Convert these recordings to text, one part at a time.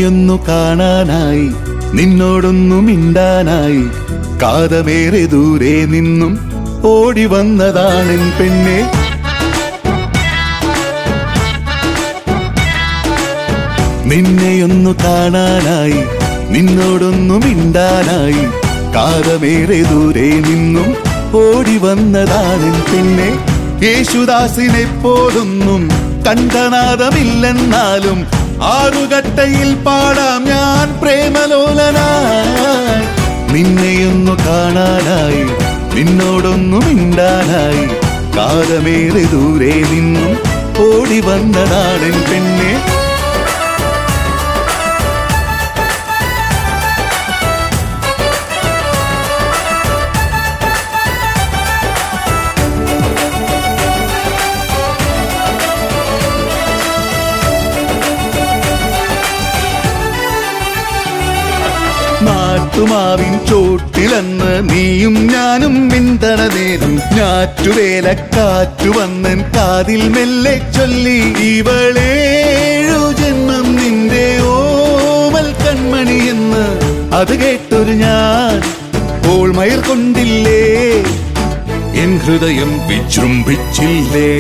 നിന്നെയൊന്നു കാണാനായി നിന്നോടൊന്നു മിണ്ടാനായി കാതമേറെ ദൂരെ നിന്നും ഓടി വന്നതാണെൻ പെണ്ണെ നിന്നെയൊന്നു കാണാനായി നിന്നോടൊന്നു മിണ്ടാനായി കാതമേറെ ദൂരെ നിന്നും ഓടി വന്നതാണെൻ പെണ്ണെ യേശുദാസിനെ പോലൊന്നും കണ്ടനാദമില്ലെന്നാലും ആറുകട്ടയിൽ പാടാം ഞാൻ പ്രേമലോലനായി നിന്നെയൊന്നു കാണാനായി നിന്നോടൊന്നു മിണ്ടാനായി കാലമേറെ ദൂരെ നിന്നും ഓടി വന്നതാണെൻ പെണ്ണെ നാട്ടുമാവിൻ ചോട്ടിലന്ന് നീയും ഞാനും മിണ്ടണ നേരം ഞാറ്റുവേലക്കാറ്റു വന്നൻ കാതിൽ മെല്ലെ ചൊല്ലി ഇവളേഴു ജന്മം നിന്റെ ഓമൽ കൺമണി എന്ന് അത് കേട്ടൊരു ഞാൻ ഓൾമയർ കൊണ്ടില്ലേ എൻ ഹൃദയം വിജൃംഭിച്ചില്ലേ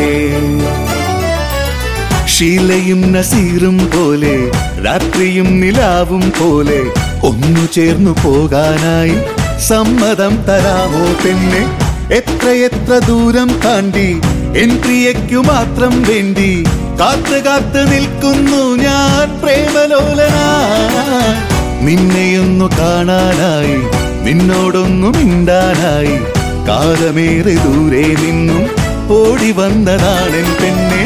ഷീലയും നസീറും പോലെ രാത്രിയും നിലാവും പോലെ ഒന്നു ചേർന്നു പോകാനായി സമ്മതം തരാമോ പെണ്ണെ എത്രയെത്ര ദൂരം താണ്ടി എൻ പ്രിയയ്ക്കു മാത്രം വേണ്ടി കാത്ത് കാത്ത് നിൽക്കുന്നു ഞാൻ പ്രേമലോലനാ നിന്നെയൊന്നു കാണാനായി നിന്നോടൊന്നു മിണ്ടാനായി കാലമേറെ ദൂരെ നിന്നും ഓടി വന്നതാണെൻ പെണ്ണെ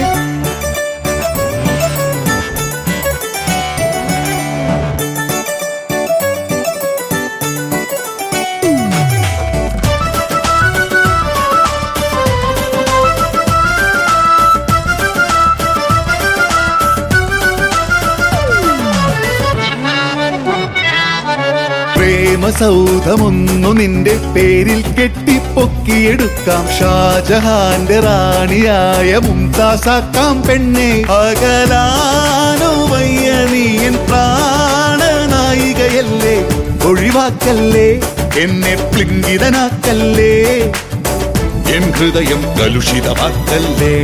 പ്രേമസൗധമൊന്നു നിന്റെ പേരിൽ കെട്ടിപ്പൊക്കിയെടുക്കാം ഷാജഹാന്റെ റാണിയായ മുംതാസാക്കാം പെണ്ണെ അകലാനോ വയ്യ നീയൻ പ്രാണനായികയല്ലേ ഒഴിവാക്കല്ലേ എന്നെ പ്ലിംഗിതനാക്കല്ലേ എൻ ഹൃദയം കലുഷിതമാക്കല്ലേ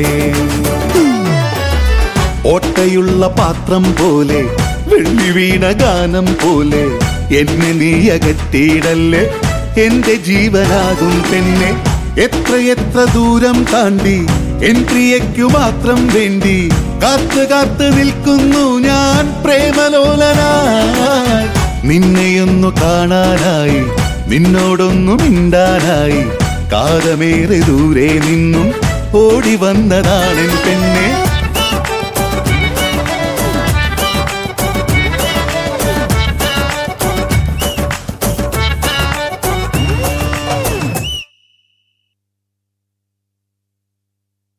ഓട്ടയുള്ള പാത്രം പോലെ വെള്ളി വീണ ഗാനം പോലെ എന്നെ നീ അകറ്റിയിടല്ലേ എന്റെ ജീവനാകും പെണ്ണെ എത്രയെത്ര ദൂരം താണ്ടി എൻ പ്രിയയ്ക്കു മാത്രം വേണ്ടി കാത്ത് കാത്ത് നിൽക്കുന്നു ഞാൻ പ്രേമലോലനായി നിന്നെയൊന്നു കാണാനായി നിന്നോടൊന്നു മിണ്ടാനായി കാലമേറെ ദൂരെ നിന്നും ഓടി വന്നതാണെൻ പെണ്ണെ